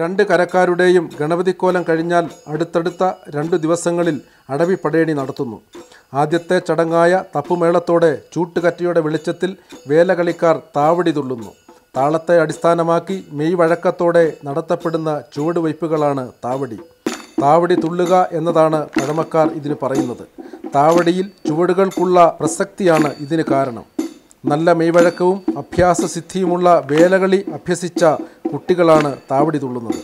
രണ്ട് കരക്കാരുടെയും ഗണപതിക്കോലം കഴിഞ്ഞാൽ അടുത്തടുത്ത രണ്ടു ദിവസങ്ങളിൽ അടവി പടയണി നടത്തുന്നു ആദ്യത്തെ ചടങ്ങായ തപ്പുമേളത്തോടെ ചൂട്ടുകറ്റയുടെ വെളിച്ചത്തിൽ വേലകളിക്കാർ താവടി തുള്ളുന്നു താളത്തെ അടിസ്ഥാനമാക്കി മെയ് വഴക്കത്തോടെ നടത്തപ്പെടുന്ന ചുവടുവയ്പ്പുകളാണ് താവടി താവടി തുള്ളുക എന്നതാണ് പഴമക്കാർ ഇതിന് പറയുന്നത് താവടിയിൽ ചുവടുകൾക്കുള്ള പ്രസക്തിയാണ് ഇതിന് കാരണം നല്ല മെയ്വഴക്കവും അഭ്യാസസിദ്ധിയുമുള്ള വേലകളി അഭ്യസിച്ച കുട്ടികളാണ് താവടി തുള്ളുന്നത്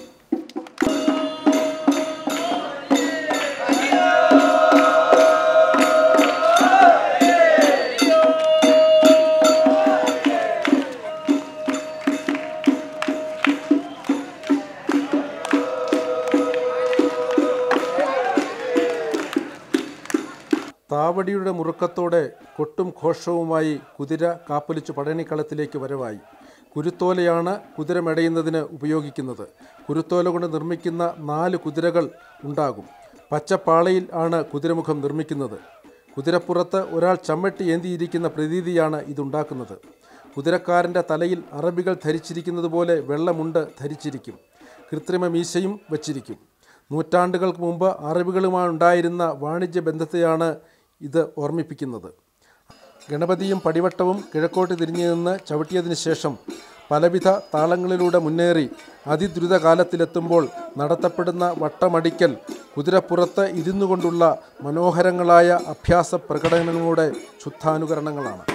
താവടിയുടെ മുറുക്കത്തോടെ കൊട്ടും ഘോഷവുമായി കുതിര കാപ്പൊലിച്ച് പടയണിക്കളത്തിലേക്ക് വരവായി കുരുത്തോലയാണ് കുതിര മെടയുന്നതിന് ഉപയോഗിക്കുന്നത് കുരുത്തോല കൊണ്ട് നിർമ്മിക്കുന്ന നാല് കുതിരകൾ ഉണ്ടാകും പച്ചപ്പാളയിൽ ആണ് കുതിരമുഖം നിർമ്മിക്കുന്നത് കുതിരപ്പുറത്ത് ഒരാൾ ചമ്മട്ടി ഏന്തിയിരിക്കുന്ന പ്രതീതിയാണ് ഇതുണ്ടാക്കുന്നത് കുതിരക്കാരൻ്റെ തലയിൽ അറബികൾ ധരിച്ചിരിക്കുന്നത് പോലെ വെള്ളമുണ്ട് ധരിച്ചിരിക്കും കൃത്രിമ മീശയും വച്ചിരിക്കും നൂറ്റാണ്ടുകൾക്ക് മുമ്പ് അറബികളുമായുണ്ടായിരുന്ന വാണിജ്യ ബന്ധത്തെയാണ് ഇത് ഓർമ്മിപ്പിക്കുന്നത് ഗണപതിയും പടിവട്ടവും കിഴക്കോട്ട് തിരിഞ്ഞു നിന്ന് ചവിട്ടിയതിനു ശേഷം പലവിധ താളങ്ങളിലൂടെ മുന്നേറി അതിദ്രുത കാലത്തിലെത്തുമ്പോൾ നടത്തപ്പെടുന്ന വട്ടമടിക്കൽ കുതിരപ്പുറത്ത് ഇരുന്നു കൊണ്ടുള്ള മനോഹരങ്ങളായ അഭ്യാസ പ്രകടനങ്ങളുടെ ശുദ്ധാനുകരണങ്ങളാണ്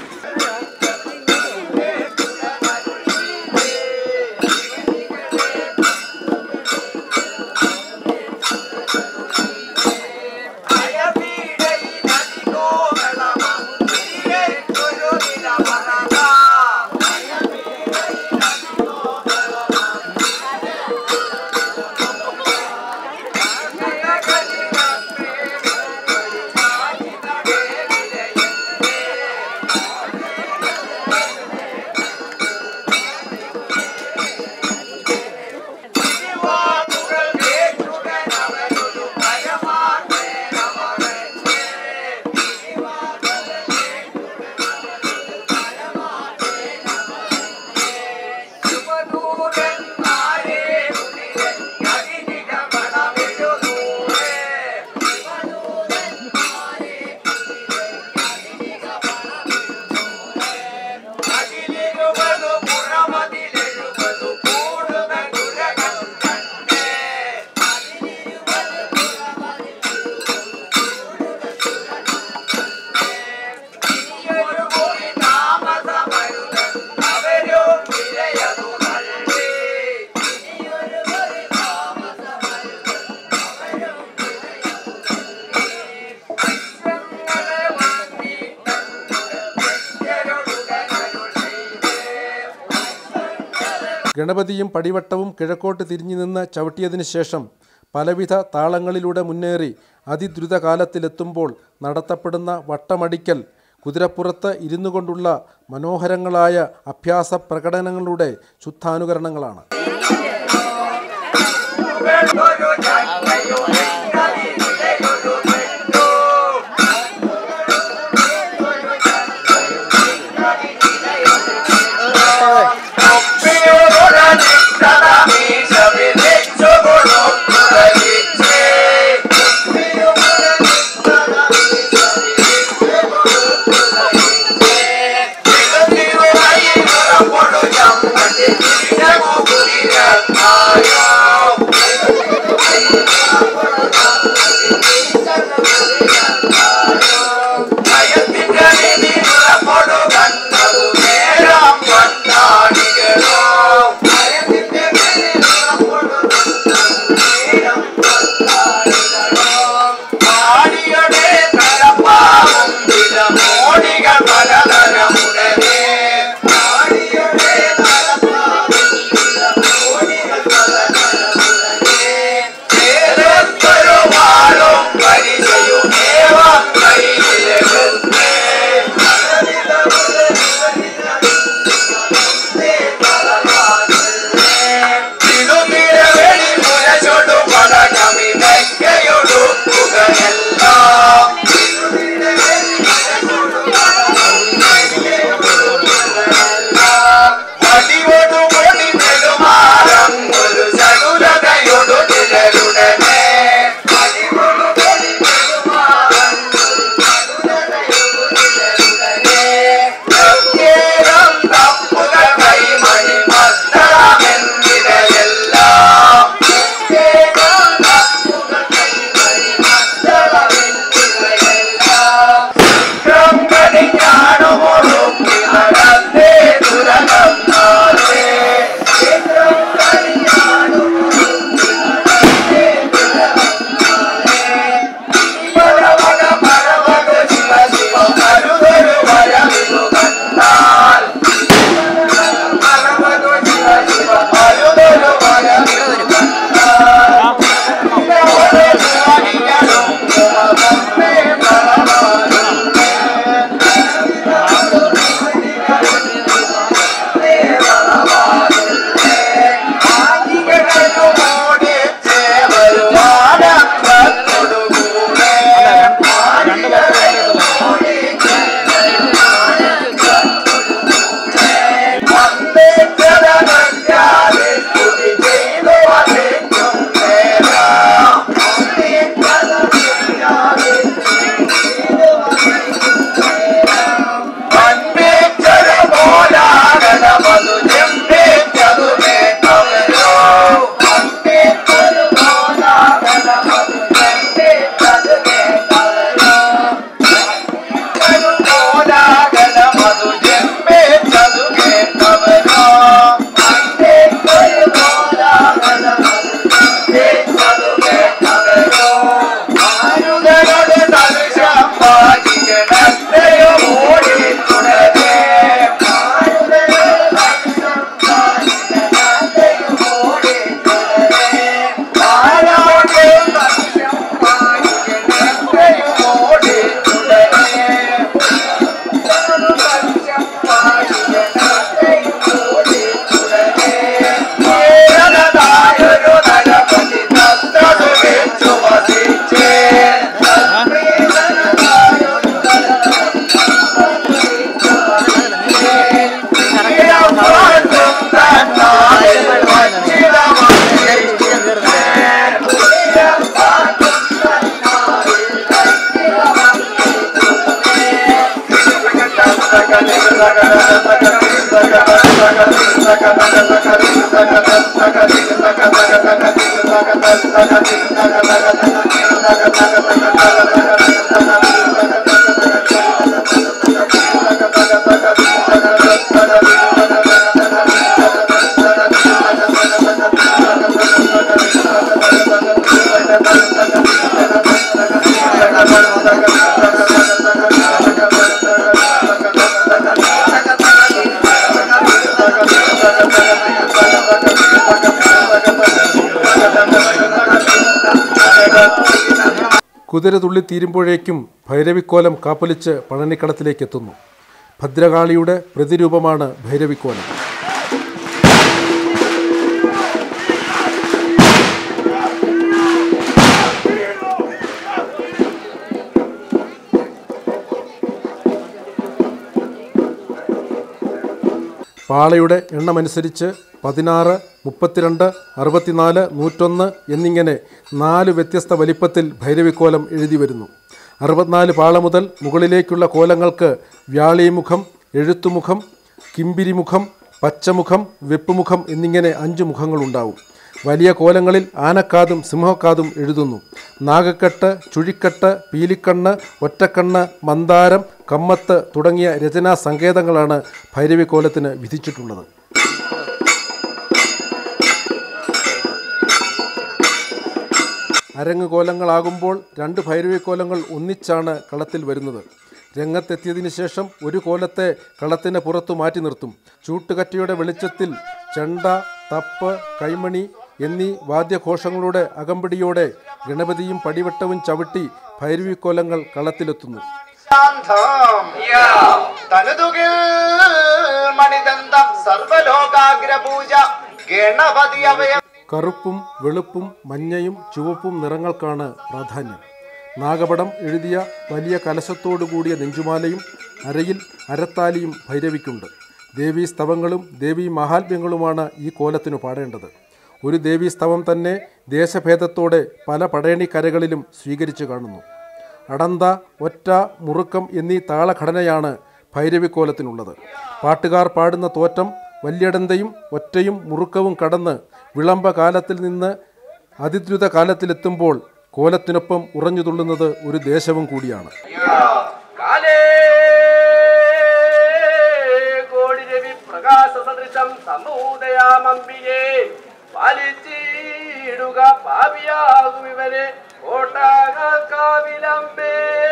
ഗണപതിയും പടിവട്ടവും കിഴക്കോട്ട് തിരിഞ്ഞു നിന്ന് ചവിട്ടിയതിനു ശേഷം പലവിധ താളങ്ങളിലൂടെ മുന്നേറി അതിദ്രുത കാലത്തിലെത്തുമ്പോൾ നടത്തപ്പെടുന്ന വട്ടമടിക്കൽ കുതിരപ്പുറത്ത് ഇരുന്നു കൊണ്ടുള്ള മനോഹരങ്ങളായ അഭ്യാസ പ്രകടനങ്ങളുടെ ശുദ്ധാനുകരണങ്ങളാണ് Thank you. കുതിര തുള്ളി തീരുമ്പോഴേക്കും ഭൈരവിക്കോലം കാപ്പൊലിച്ച് പഴനിക്കളത്തിലേക്ക് എത്തുന്നു ഭദ്രകാളിയുടെ പ്രതിരൂപമാണ് ഭൈരവിക്കോലം പാളയുടെ എണ്ണമനുസരിച്ച് പതിനാറ് മുപ്പത്തിരണ്ട് അറുപത്തിനാല് നൂറ്റൊന്ന് എന്നിങ്ങനെ നാല് വ്യത്യസ്ത വലിപ്പത്തിൽ ഭൈരവിക്കോലം എഴുതി വരുന്നു അറുപത്തിനാല് പാള മുതൽ മുകളിലേക്കുള്ള കോലങ്ങൾക്ക് വ്യാളിമുഖം എഴുത്തുമുഖം കിമ്പിരിമുഖം പച്ചമുഖം വെപ്പുമുഖം എന്നിങ്ങനെ അഞ്ച് മുഖങ്ങളുണ്ടാവും വലിയ കോലങ്ങളിൽ ആനക്കാതും സിംഹക്കാതും എഴുതുന്നു നാഗക്കെട്ട് ചുഴിക്കെട്ട് പീലിക്കണ്ണ് ഒറ്റക്കണ്ണ് മന്ദാരം കമ്മത്ത് തുടങ്ങിയ രചനാ സങ്കേതങ്ങളാണ് ഭൈരവിക്കോലത്തിന് വിധിച്ചിട്ടുള്ളത് അരങ്ങ് കോലങ്ങളാകുമ്പോൾ രണ്ട് ഭൈരവിക്കോലങ്ങൾ ഒന്നിച്ചാണ് കളത്തിൽ വരുന്നത് രംഗത്തെത്തിയതിനു ശേഷം ഒരു കോലത്തെ കളത്തിന് പുറത്തു മാറ്റി നിർത്തും ചൂട്ടുകറ്റയുടെ വെളിച്ചത്തിൽ ചെണ്ട തപ്പ് കൈമണി എന്നീ വാദ്യഘോഷങ്ങളുടെ അകമ്പടിയോടെ ഗണപതിയും പടിവട്ടവും ചവിട്ടി ഭൈരവിക്കോലങ്ങൾ കളത്തിലെത്തുന്നു ശാന്തം തനതുകിൽ മണിദന്തം സർവലോകാഗ്രപൂജ ഗണപതി അവയ കറുപ്പും വെളുപ്പും മഞ്ഞയും ചുവപ്പും നിറങ്ങൾക്കാണ് പ്രാധാന്യം നാഗപടം എഴുതിയ വലിയ കലശത്തോടു കൂടിയ നെഞ്ചുമാലയും അരയിൽ അരത്താലിയും ഭൈരവിക്കുണ്ട് ദേവീ സ്തവങ്ങളും ദേവീ മഹാത്മ്യങ്ങളുമാണ് ഈ കോലത്തിനു പാടേണ്ടത് ഒരു ദേവീ സ്തവം തന്നെ ദേശഭേദത്തോടെ പല പടയണിക്കരകളിലും സ്വീകരിച്ചു കാണുന്നു അടന്ത ഒറ്റ മുറുക്കം എന്നീ താളഘടനയാണ് ഭൈരവിക്കോലത്തിനുള്ളത് പാട്ടുകാർ പാടുന്ന തോറ്റം വല്യടന്തയും ഒറ്റയും മുറുക്കവും കടന്ന് വിളംബ കാലത്തിൽ നിന്ന് അതിദ്രുത കാലത്തിലെത്തുമ്പോൾ കോലത്തിനൊപ്പം ഉറഞ്ഞു തുള്ളുന്നത് ഒരു ദേശവും കൂടിയാണ് കാലേ കോടി രവി പ്രകാശ സദൃശം സമൂദയാമമ്പിയെ പാലിച്ചിടുക പാപിയാകും ഇവരെ കോട്ടാകാവിലമ്പേ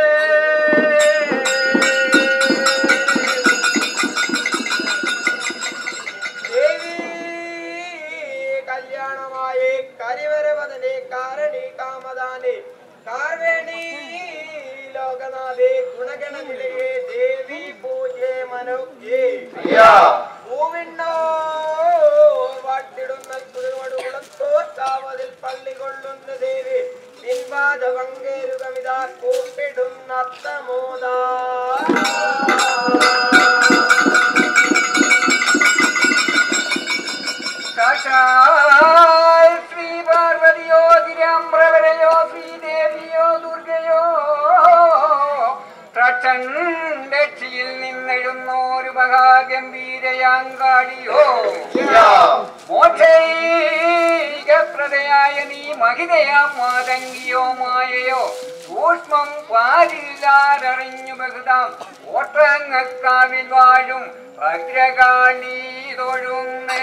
ദേവി കല്യാണമായി കരിവരവദനെ കാരണി കാമദാനെ കാർവേണി ലോകനാഥേ ഗുണഗണനിലയെ ദേവി പൂജെ മനോജ്ഞേ പൂവിണ്ണോ വാട്ടിടുന്ന കുളിർമടുകുളത്തോറ്റാവതിൽ പള്ളി കൊള്ളുന്ന ദേവി പിൻപാത പങ്കേരുകമിതാ കൂപ്പിടുന്ന അത്തമോദാ സാക്ഷാൽ ശ്രീ പാർവതിയോ തിരമ്രവരയോ ശ്രീദേവിയോ ദുർഗയോ പ്രച്ഛൻ രക്ഷയിൽ നിന്നെഴുന്നോരു മഹാഗംഭീരയാങ്കാളിയോ മോക്ഷൈകപ്രദയായ നീ മഹിതയാം മാതങ്കിയോ മായയോ സൂക്ഷ്മം പാരില്ലാതറിഞ്ഞു ബഹുതാം ഓട്ടങ്ങക്കാവിൽ വാഴും ഭദ്രകാളി തൊഴുന്നേ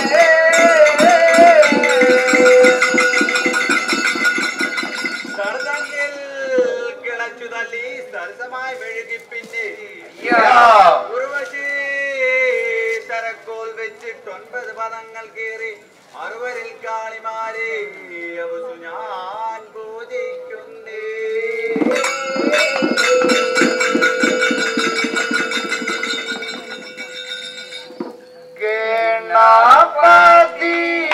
സർദങ്കിൽ കിളച്ചു തല്ലി സരസമായി മെഴുകി പിന്നെ ഉർവശി തരക്കോൽ വെച്ചിട്ട് ഒൻപത് പദങ്ങൾ കീറി അറുവരിൽ കാളിമാരെ അവസു ഞാൻ പൂജിക്കുന്നേ ഗണപതി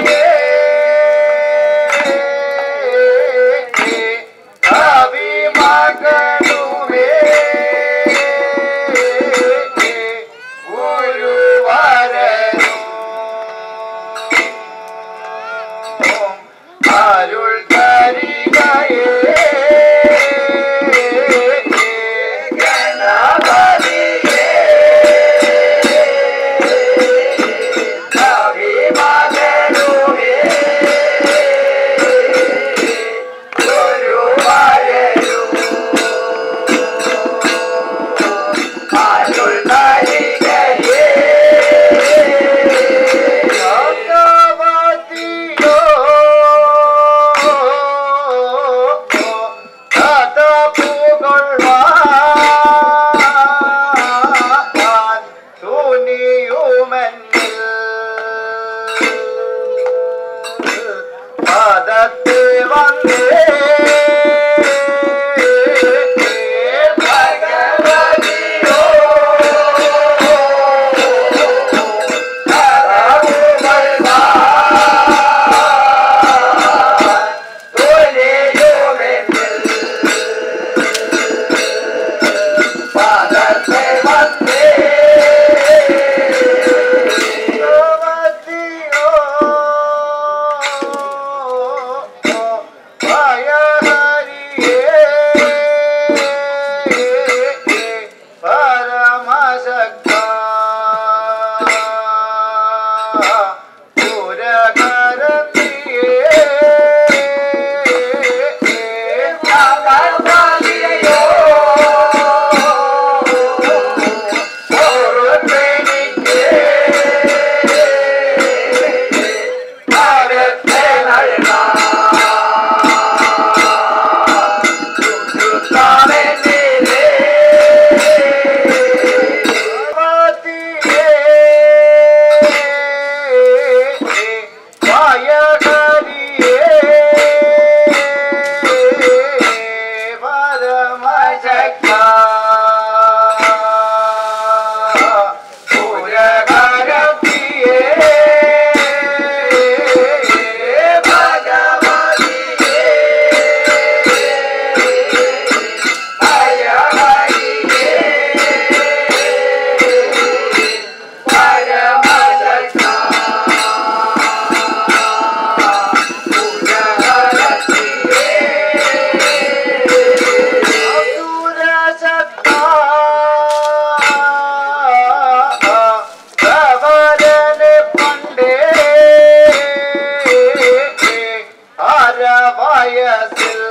വയസ്സിൽ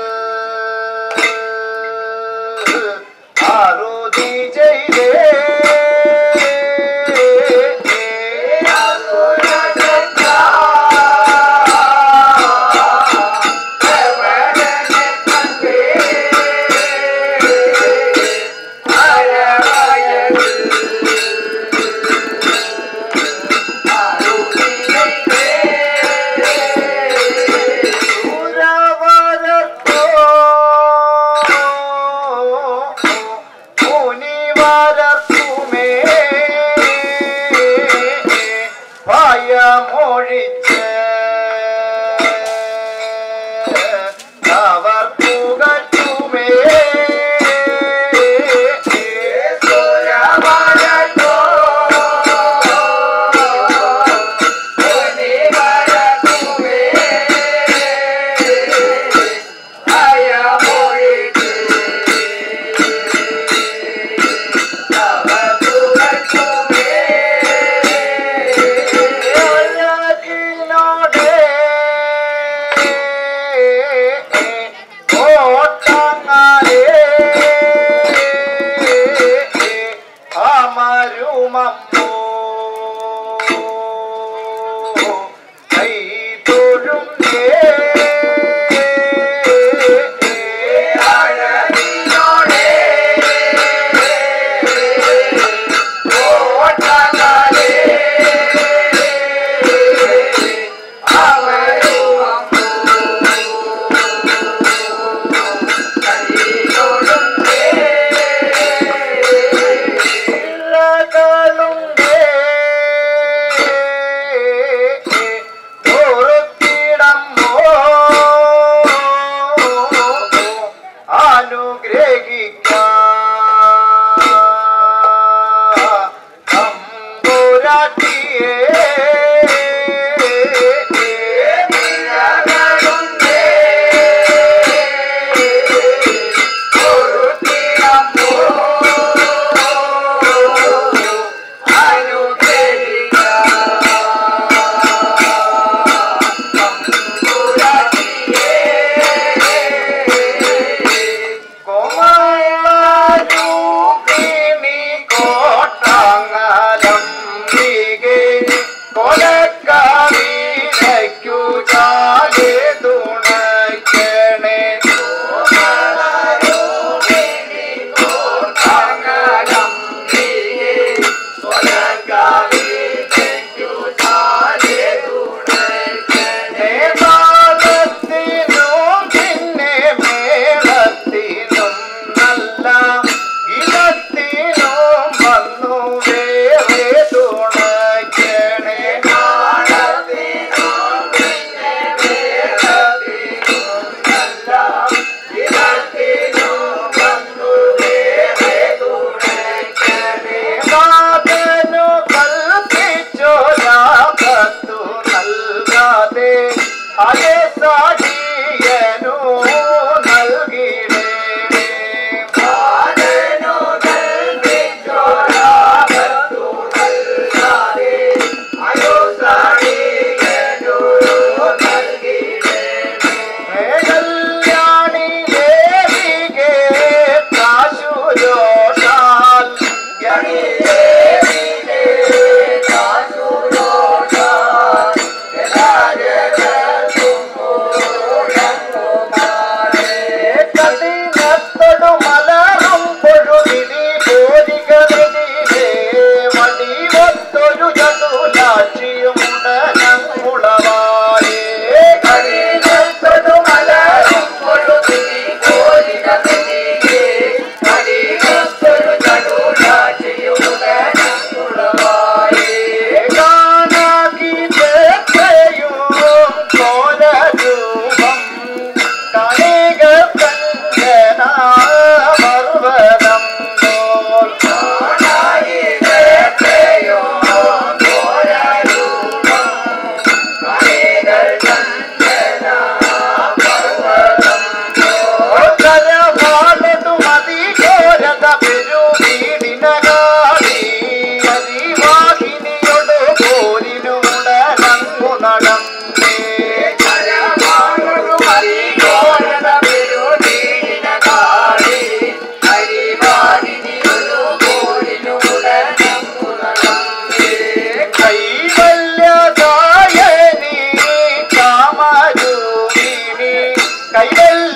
ആറുതി ചെയ്തേ ഉരവരത്തോ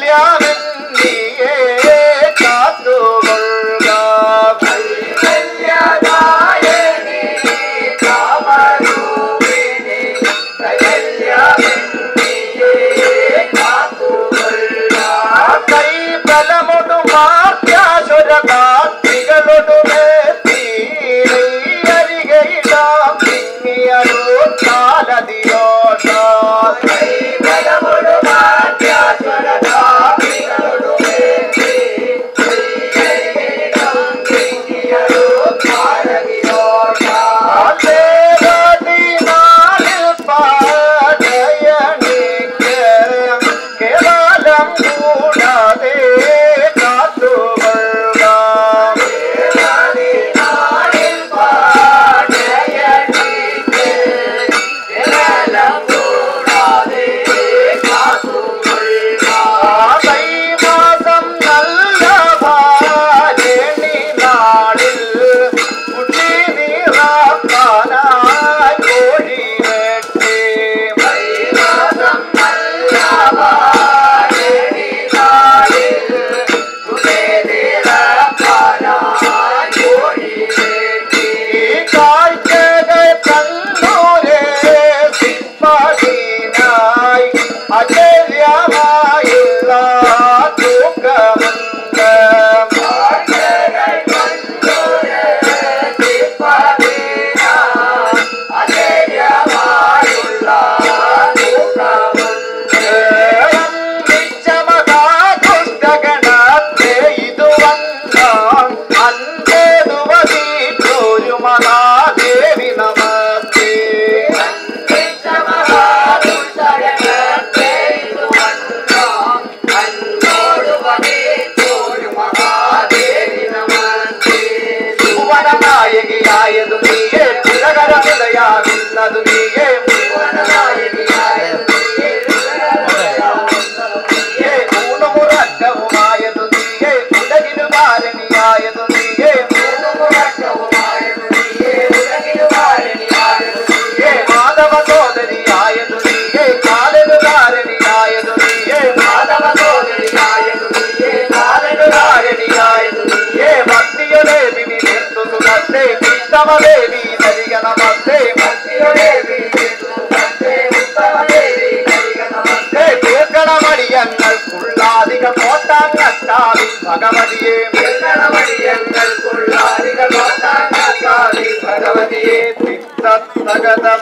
കൈവല്യമെന്നിയെ കാത്തുകൊള്ളുക കൈബലമൊടു മാത്യാശുര കാത്തികളൊടുമേത്തി അരികയിടാം തിങ്ങിയടു കാലതിയോഷ കൈബലമൊടു മാത്യാശുര കേവലം കൂടാതെ കാത്തുകൊള്ളുക മാസം നല്ല ഭാരണി നാളിൽ കുട്ടി നീറാക്കാനായി കോഴി വെട്ടി മാസം നല്ല ഭാരണി നാളിൽ കുട്ടി നീറാക്കാനായി കോഴി വെട്ടി കാഴ്ചകൾ കണ്ണൂരെ സിംഹീനായി അചര്യമായുള്ള തൂക്കമുണ്ട് ുഷ്ടഗണത്തെ ഇതു വന്നാം അന്തേതുവതീറ്റൊരു മഹാദേവി നമസ്തേ ഭുവനനായകിയായതു നീയേ പുരകരമുദയാകുന്നതു നീയേ നീയേ ഊണുമുറക്കവുമായതു നീയേ ഉലകിനു കാരണിയായതു നീയേ നീയേ മാധവ സോദരിയായതു നീയേ കാലനു കാരണിയായതു നീയേ മാധവ സോദരിയായതു നീയേ കാലനു കാരണിയായതു നീയേ ഭക്തിയുദേവി നിർത്തു സുഖത്തെ ഉത്തമദേവി ധരിക നമസ്തേ ഭക്തിയുദേവി തീർക്കണമടിയങ്ങൾക്കുള്ളാധിക കോട്ടാൻ നട്ടാവി ഭഗവതിയെ തീർക്കണമടിയങ്ങൾക്കുള്ളാധിക കോട്ടാൻ നട്ടാവി ഭഗവതിയെ തിത്തഗതം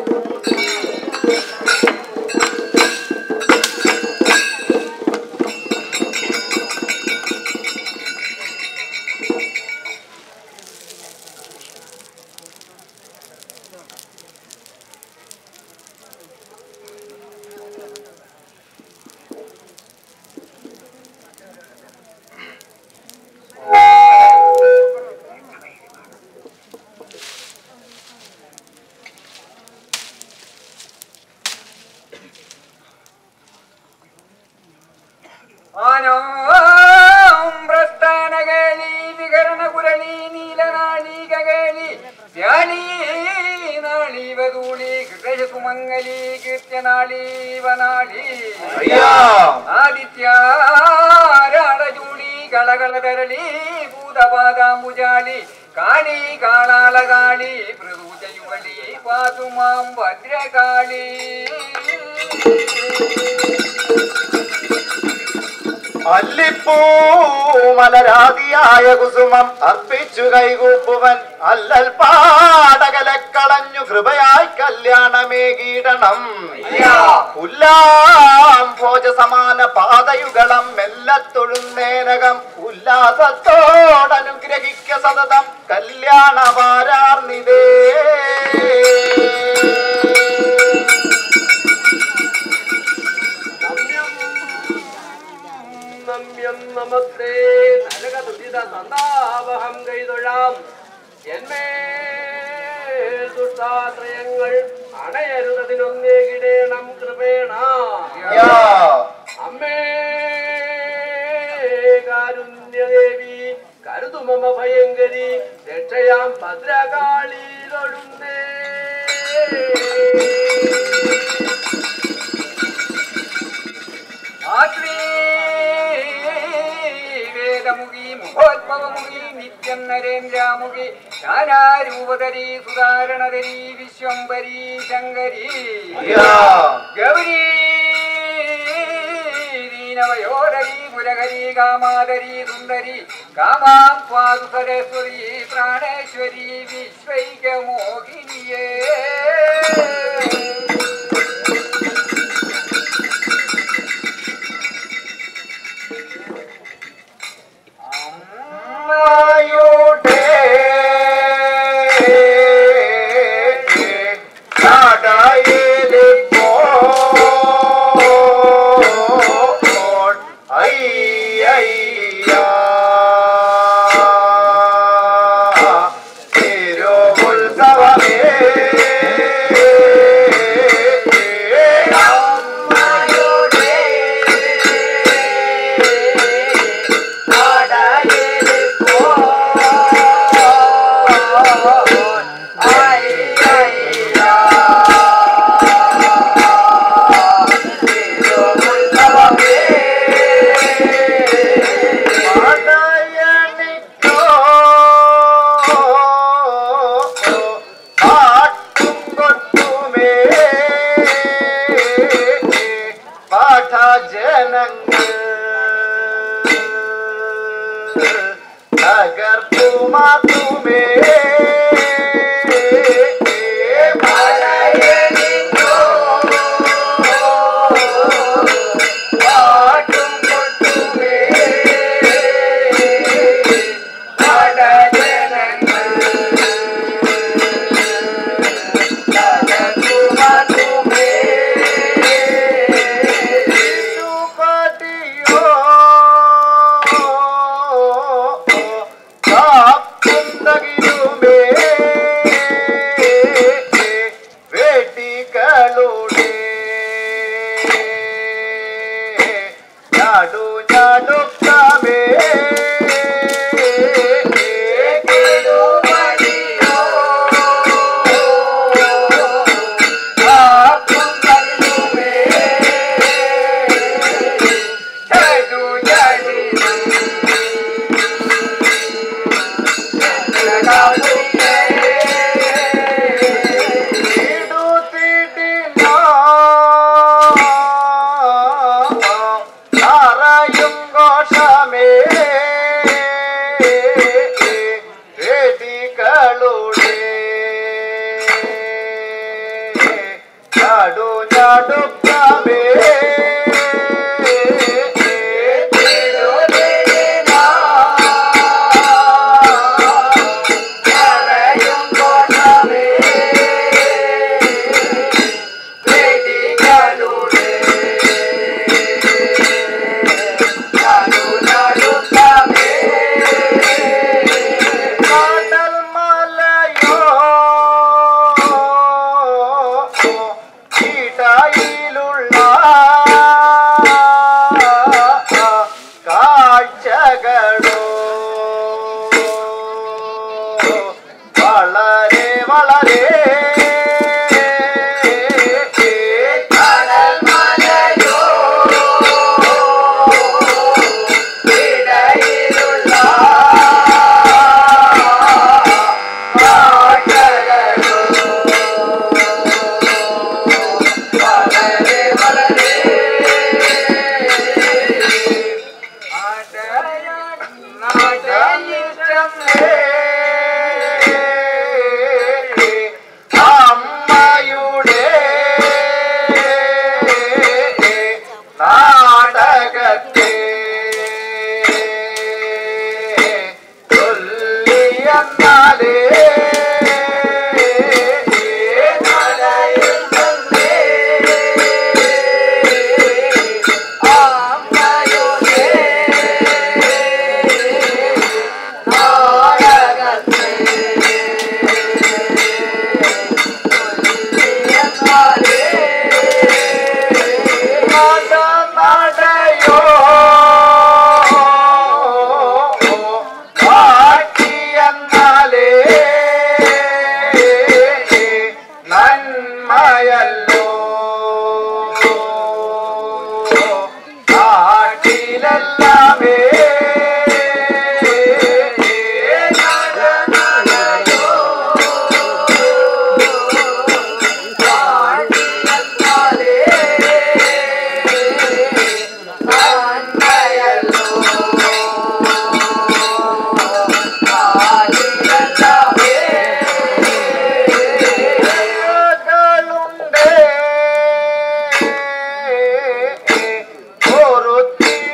ആനോം പ്രസ്ഥാനകേളി വികരണകുരളി നീലനാളീകേളി വ്യാളി നാളീവതൂളി കൃതശകുമംഗലി കീർത്യനാളീവനാളി അയ്യാ ആദിത്യാരാടചൂടി കളകളതരളി ഭൂതപാദാംബുജാളി കാളി കാളാളകാളി പ്രതൂജയുകളി പാതുമാം ഭദ്രകാളി അല്ലിപ്പൂ മലരാതിയായ കുസുമം അർപ്പിച്ചു കൈകൂപ്പുവൻ അല്ലൽ പാടകലെ കളഞ്ഞു കൃപയായി കല്യാണമേകീടണം ഉല്ലാം ഭോജ സമാന പാതയുഗളം മെല്ലത്തൊഴുന്നേനകം ഉല്ലാസത്തോടനുഗ്രഹിക്ക സതതം കല്യാണ വാരാർന്നിതേ നമ്യം നമസ്തേ നരക ദുരിത സന്താപഹം കൈതൊഴാം എന്മേ ദുഷ്ടാശ്രയങ്ങൾ അണയരുതതിനൊന്നേകിടേണം കൃപേണ യാ അമ്മേ കാരുണ്യദേവി കരുതുമമ ഭയങ്കരി രക്ഷയാം ഭദ്രകാളിയിലൊഴുന്നേ ആത്മീ മുഖി മുഖോത്ഭവമുഖി നിത്യം നരേന്ദ്രാമുഖി നാനാരൂപധരി സുധാരണധരി വിശ്വംഭരി ശങ്കരി ഗൗരി ദീനവയോധരി പുരഹരി കാമാധരി സുന്ദരി കാമാം സ്വാദു സരസ്വതി പ്രാണേശ്വരി വിശ്വൈകമോഹിനിയേ അമ്മയുടെ നടയിലിപ്പോൾ അയ്യയ്യ തിരുവുത്സവമേ അമ്മയുടെ ജനങ്ങൾ തകർത്തുമാത്തുമേ പാട്ടും കൊട്ടുമേ വേട്ടികളുടെ ഞാടു ഞാടുക്കമേ ും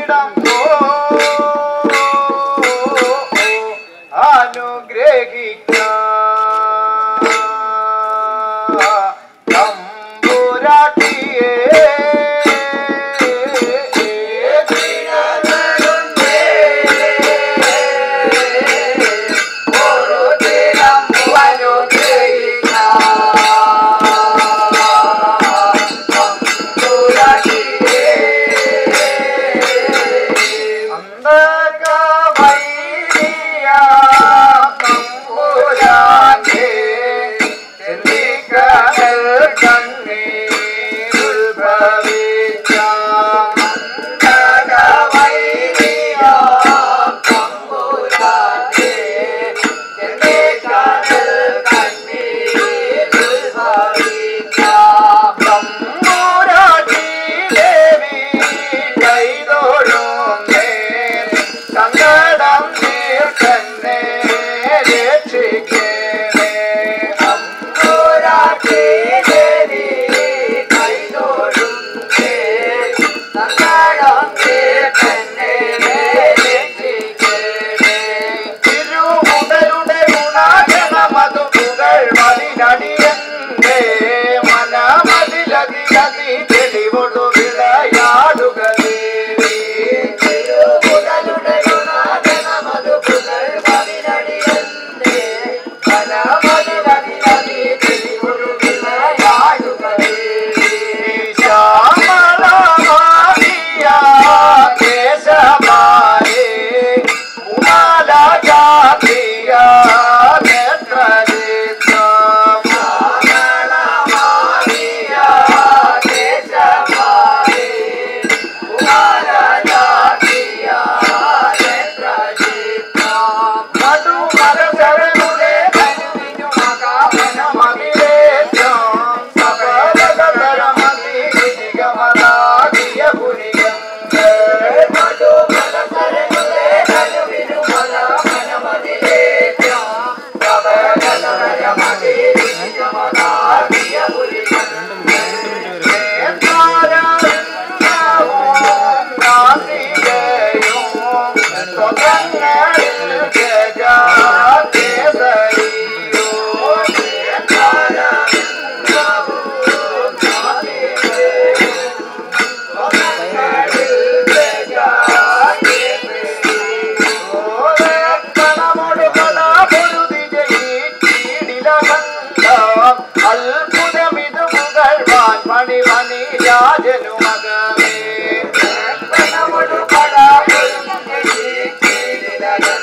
രാജനുമകമേ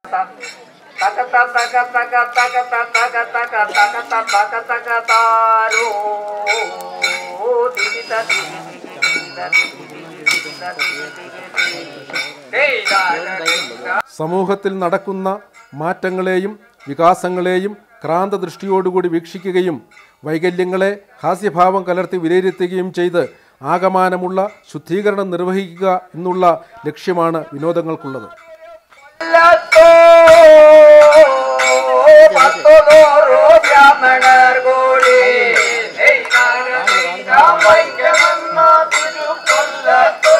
തക തക തക തക തക തക തക തക തക താരോ ദിദി ദി സമൂഹത്തിൽ നടക്കുന്ന മാറ്റങ്ങളെയും വികാസങ്ങളെയും ക്രാന്തദൃഷ്ടിയോടുകൂടി വീക്ഷിക്കുകയും വൈകല്യങ്ങളെ ഹാസ്യഭാവം കലർത്തി വിലയിരുത്തുകയും ചെയ്ത് ആകമാനമുള്ള ശുദ്ധീകരണം നിർവഹിക്കുക എന്നുള്ള ലക്ഷ്യമാണ് വിനോദങ്ങൾക്കുള്ളത് പത്തോറോ ബ്രാഹ്മണർ കൂടി വൈക്കമെന്ന തിരുക്കൊല്ലത്തോ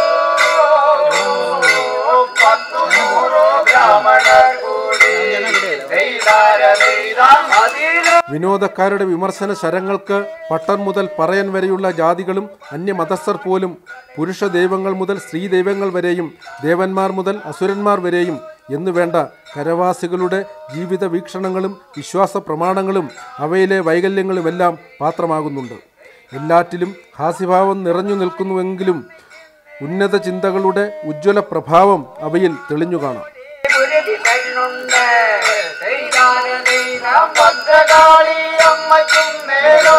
പത്തു നൂറോ ബ്രാഹ്മണർ കൂടി നെയ്താര നെയ്താം അതിലും വിനോദക്കാരുടെ വിമർശന ശരങ്ങൾക്ക് പട്ടൻ മുതൽ പറയൻ വരെയുള്ള ജാതികളും അന്യമതസ്ഥർ പോലും പുരുഷ ദൈവങ്ങൾ മുതൽ സ്ത്രീ ദൈവങ്ങൾ വരെയും ദേവന്മാർ മുതൽ അസുരന്മാർ വരെയും എന്നുവേണ്ട കരവാസികളുടെ ജീവിത വീക്ഷണങ്ങളും വിശ്വാസ പ്രമാണങ്ങളും അവയിലെ വൈകല്യങ്ങളുമെല്ലാം പാത്രമാകുന്നുണ്ട് എല്ലാറ്റിലും ഹാസ്യഭാവം നിറഞ്ഞു നിൽക്കുന്നുവെങ്കിലും ഉന്നത ചിന്തകളുടെ ഉജ്ജ്വല പ്രഭാവം അവയിൽ തെളിഞ്ഞു കാണാം ഗുരുതി തരുന്നുണ്ട് നെയ്താര നെയ്താം ഭദ്രകാളി അമ്മയ്ക്കും മേലോ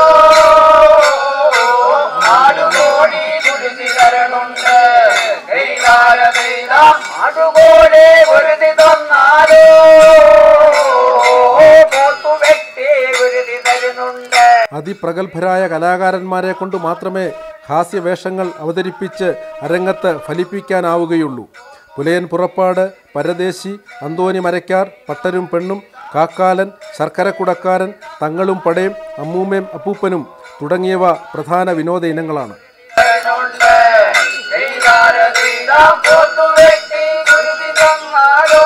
നാടുകോടി ഗുരുതി തരണുണ്ട് നെയ്താര നെയ്താം നാടുകോടി ഗുരുതി തന്നാലോ പോത്തു വെട്ടി ഗുരുതി തരുന്നുണ്ട് അതിപ്രഗത്ഭരായ കലാകാരന്മാരെ കൊണ്ട് മാത്രമേ ഹാസ്യവേഷങ്ങൾ അവതരിപ്പിച്ച് അരങ്ങത്ത് ഫലിപ്പിക്കാനാവുകയുള്ളൂ പുലയൻ പുറപ്പാട് പരദേശി അന്തോനി മരക്കാർ പട്ടരും പെണ്ണും കാക്കാലൻ ശർക്കരക്കുടക്കാരൻ തങ്ങളും പടയും അമ്മൂമ്മയും അപ്പൂപ്പനും തുടങ്ങിയവ പ്രധാന വിനോദ ഇനങ്ങളാണ് തരുന്നുണ്ട് നെയ്താര നെയ്താം പോത്തു വെട്ടി ഗുരുതി തന്നാലോ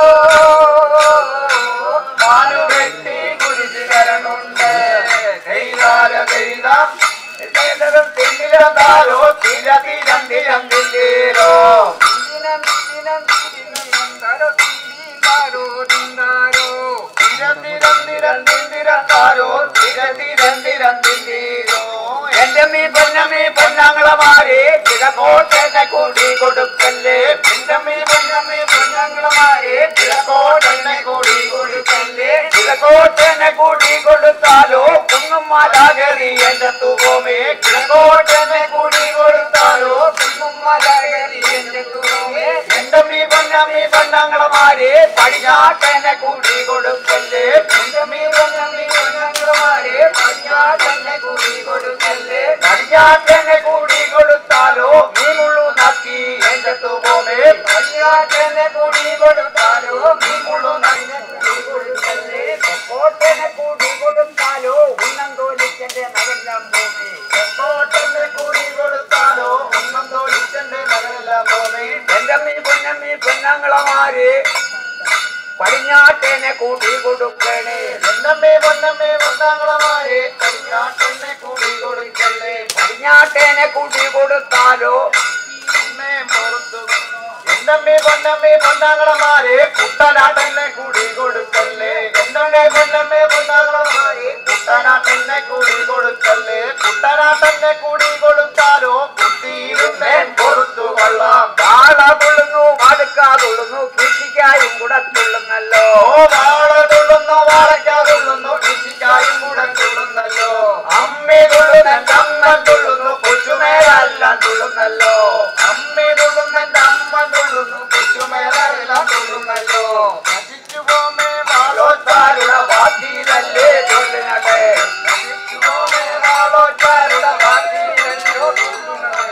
മാനു വെട്ടി ഗുരുതി തരണുണ്ട് നെയ്താര നെയ്താം തിന്നിരം തിന്നിരന്താരോ തിര തിരം തിരം തിന്നീരോ തിന്നം തിന്നം തിന്താരോ തിന്താരോ തിന്താരോ തിര തിരം തിരം തിന്തിരന്താരോ തിര തിരം തിരം തിന്നീരോ എന്റെ മീ പൊന്നമീ പൊന്നങ്ങളമാരെ കിഴക്കോട്ടെന്നെ കൂടി കൊടുക്കല്ലേ എന്റെ മീ പൊന്നമീ പൊന്നങ്ങളമാരെ കിഴക്കോട്ടെന്നെ കൂടി കൊടുക്കല്ലേ കിഴക്കോട്ടെന്നെ കൂടി കൊടുത്താലോ കുന്നും മലാകരി എന്റെ തൂവമേ കിഴക്കോട്ടെന്നെ കൂടി കൊടുത്താലോ കുന്നും മലാകരി എന്റെ തൂവമേ എന്റെ മീ പൊന്നമീ പൊന്നങ്ങളമാരെ പടിഞ്ഞാട്ടെന്നെ കൂടി കൊടുക്കല്ലേ എന്റെ മീ പൊന്നമീ പൊന്നങ്ങളമാരെ പടിഞ്ഞാട്ടെന്നെ കൂടി കൊടുക്കല്ലേ പടിഞ്ഞാട്ടെന്നെ കൂടി കൊടുത്താലോ നീ മുള്ളു നക്കി എന്റെ തൂവമേ പടിഞ്ഞാട്ടെന്നെ കൂടി കൊടുത്താലോ നീ മുള്ളു നക്കി കൂടി കൊടുക്കല്ലേ കോട്ടനെ കൂടി കൊടുത്താലോ ഉന്നം തോലിച്ചെന്റെ നഗരം ഭൂമി കോട്ടനെ കൂടി കൊടുത്താലോ ഉന്നം തോലിച്ചെന്റെ നഗരം ഭൂമി എന്റെ മീ പൊന്നമ്മീ പൊന്നങ്ങളമാര് പടിഞ്ഞാട്ടേനെ കൂടി കൊടുക്കണേ എന്നമ്മേ പൊന്നമ്മേ പൊന്നങ്ങളമാരെ പടിഞ്ഞാട്ടേനെ കൂടി കൊടുക്കല്ലേ പടിഞ്ഞാട്ടേനെ കൂടി കൊടുത്താലോ അമ്മേ പുറത്തു എന്നമ്മേ പൊന്നമ്മേ പൊന്നാങ്ങളമാരെ കുട്ടനാട്ടെന്നെ കൂടി കൊടുക്കല്ലേ എന്നമ്മേ പൊന്നമ്മേ പൊന്നാങ്ങളമാരെ കുട്ടനാട്ടെന്നെ കൂടി കൊടുക്കല്ലേ കുട്ടനാട്ടെന്നെ കൂടി കൊടുത്താലോ കുട്ടിയിരുന്നേ പുറത്തു കൊള്ളാം വാള തുള്ളുന്നു വാടുക്കാ തുള്ളുന്നു കൃഷിക്കായും കൂടെ തുള്ളുന്നല്ലോ വാള തുള്ളുന്നു വാഴക്കാ തുള്ളുന്നു കൃഷിക്കായും കൂടെ തുള്ളുന്നല്ലോ അമ്മേ തുള്ളുന്നെന്റെ അമ്മ തുള്ളുന്നു കൊച്ചുമേലെല്ലാം തുള്ളുന്നല്ലോ അമ്മേ തുള്ളുന്നെന്റെ അമ്മ തുള്ളുന്നു കൊച്ചുമേലെല്ലാം തുള്ളുന്നല്ലോ നശിച്ചു പോമേ വാളോച്ചാരുടെ വാക്കിയിലല്ലേ തുള്ളിനടെ നശിച്ചു പോമേ വാളോച്ചാരുടെ വാക്കിയിലല്ലോ തുള്ളുന്നത്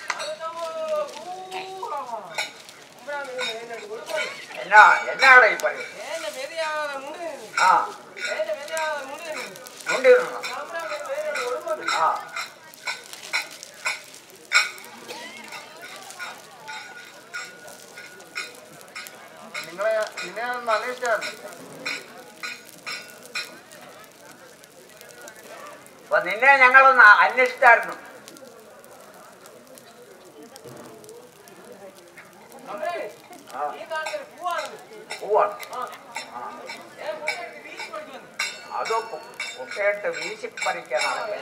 എന്നാ എന്നാടാ ഈ പറയുന്നത് ആ മുണ്ടിരുന്നോ ആ നിങ്ങളെ നിന്നെ ഒന്ന് അന്വേഷിച്ചായിരുന്നു അപ്പൊ നിന്നെ ഞങ്ങളൊന്ന് അന്വേഷിച്ചായിരുന്നു പോവാണ് അതോ കുട്ടിയായിട്ട് വീശി പറിക്കാനാണ്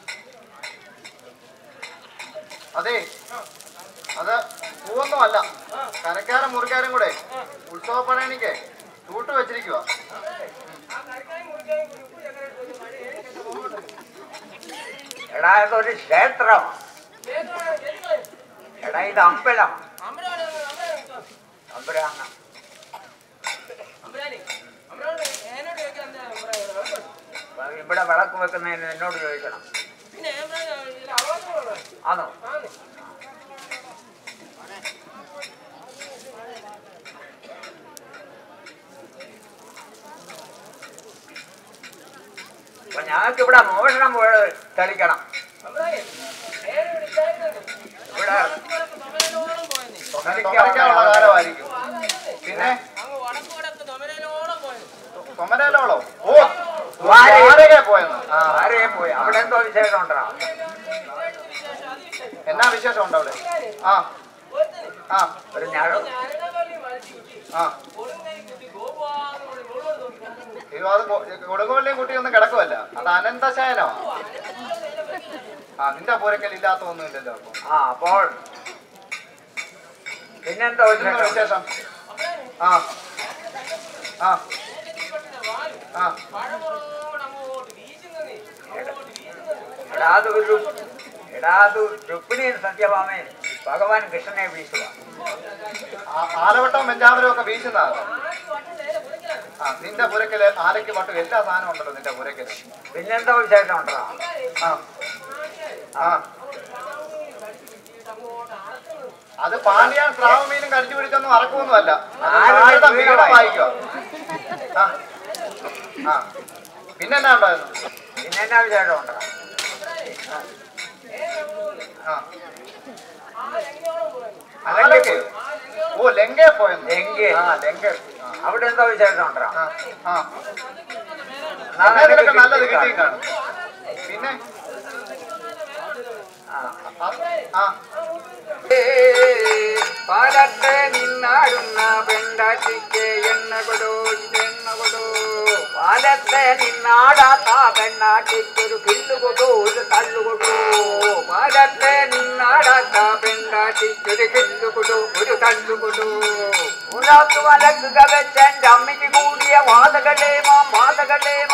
അതെ അത് പൂവൊന്നും അല്ല കരക്കാരും മുറിക്കാരും കൂടെ ഉത്സവ പഴയണിക്ക് ചൂട്ട് വെച്ചിരിക്കുക എടാ ഇതൊരു ക്ഷേത്രം എടാ ഇത് അമ്പലം അമ്പലം ഇവിടെ വിളക്ക് വെക്കുന്നതിന് എന്നോട് ചോദിക്കണം ആണോ അപ്പൊ ഞങ്ങൾക്ക് ഇവിടെ മോഷണം പോയത് തെളിക്കണം ഇവിടെ തൊമരയ്ക്കാനുള്ള കാലമായിരിക്കും പിന്നെ തൊമരയിലോളോ ഓ ആരൊക്കെ പോയെന്ന് ആ ആരെയെ പോയി അവിടെ എന്തോ വിശേഷം ഉണ്ടോ എന്നാ വിശേഷം ഉണ്ടോ അവിടെ ആ ആ ഒരു ഞാഴോ ആ അയ്യോ അത് കൊടുങ്ങോലിയും കുട്ടിയൊന്നും കിടക്കുമല്ല അത് അനന്തശയനമാ ആ നിന്റെ പൂരക്കൽ ഇല്ലാത്ത ഒന്നുമില്ലല്ലോ അപ്പൊ ആ അപ്പോൾ പിന്നെന്തോ എന്നാ വിശേഷം വിശേഷം ആ ആ ആ എടാ അത് ഒരു എടാ അത് രുക്മിണിയും സത്യഭാമയും ഭഗവാൻ കൃഷ്ണനെ വീശുക ആ- ആലവട്ടവും വെഞ്ചാമരവും ഒക്കെ വീശുന്നതാണ് ആ നിന്റെ പുരക്കല് ആലയ്ക്ക് പട്ടും എല്ലാ സാധനവും ഉണ്ടല്ലോ നിന്റെ പുരക്കല് പിന്നെന്തോ വിശേഷം ഉണ്ടോ ആ ആ അത് പാണ്ഡ്യാൻ സ്രാവമീനും കടിച്ചു പിടിച്ചൊന്നും അറക്കൊന്നുമല്ല ആരുടെ വീടായി? വായിക്കുക ആ ആ പിന്നെന്നാ ഉണ്ടായിരുന്നു പിന്നെന്നാ വിശേഷം ഉണ്ടോ ആ ആലയ്ക്ക് ഓ ലങ്കയെ പോയെന്ന് ലങ്കേ? ആ ലങ്ക ആ അവിടെ എന്തോ വിശേഷം ഉണ്ടോ ആ ആ എന്നതിലൊക്കെ നല്ലത് കിട്ടിയും കാണും പിന്നെ ആ ആ പാലത്തെ നിന്നാടുന്ന പെണ്ടാട്ടിക്ക് എണ്ണ കൊടു ഇതെണ്ണ കൊടു പാലത്തെ നിന്നാടാത്ത പെണ്ണാട്ടിക്കൊരു കില്ലു കൊടു ഒരു തള്ളു കൊടു പാലത്തെ നിന്നാടാത്ത പെണ്ണാട്ടിക്കൊരു കില്ലു കൊടു ഒരു തള്ളു കൊടു ഉലാത്തു വലക്കുക വെച്ചെന്റെ അമ്മയ്ക്ക് കൂടിയ വാതകളെ മാം വാതകളെ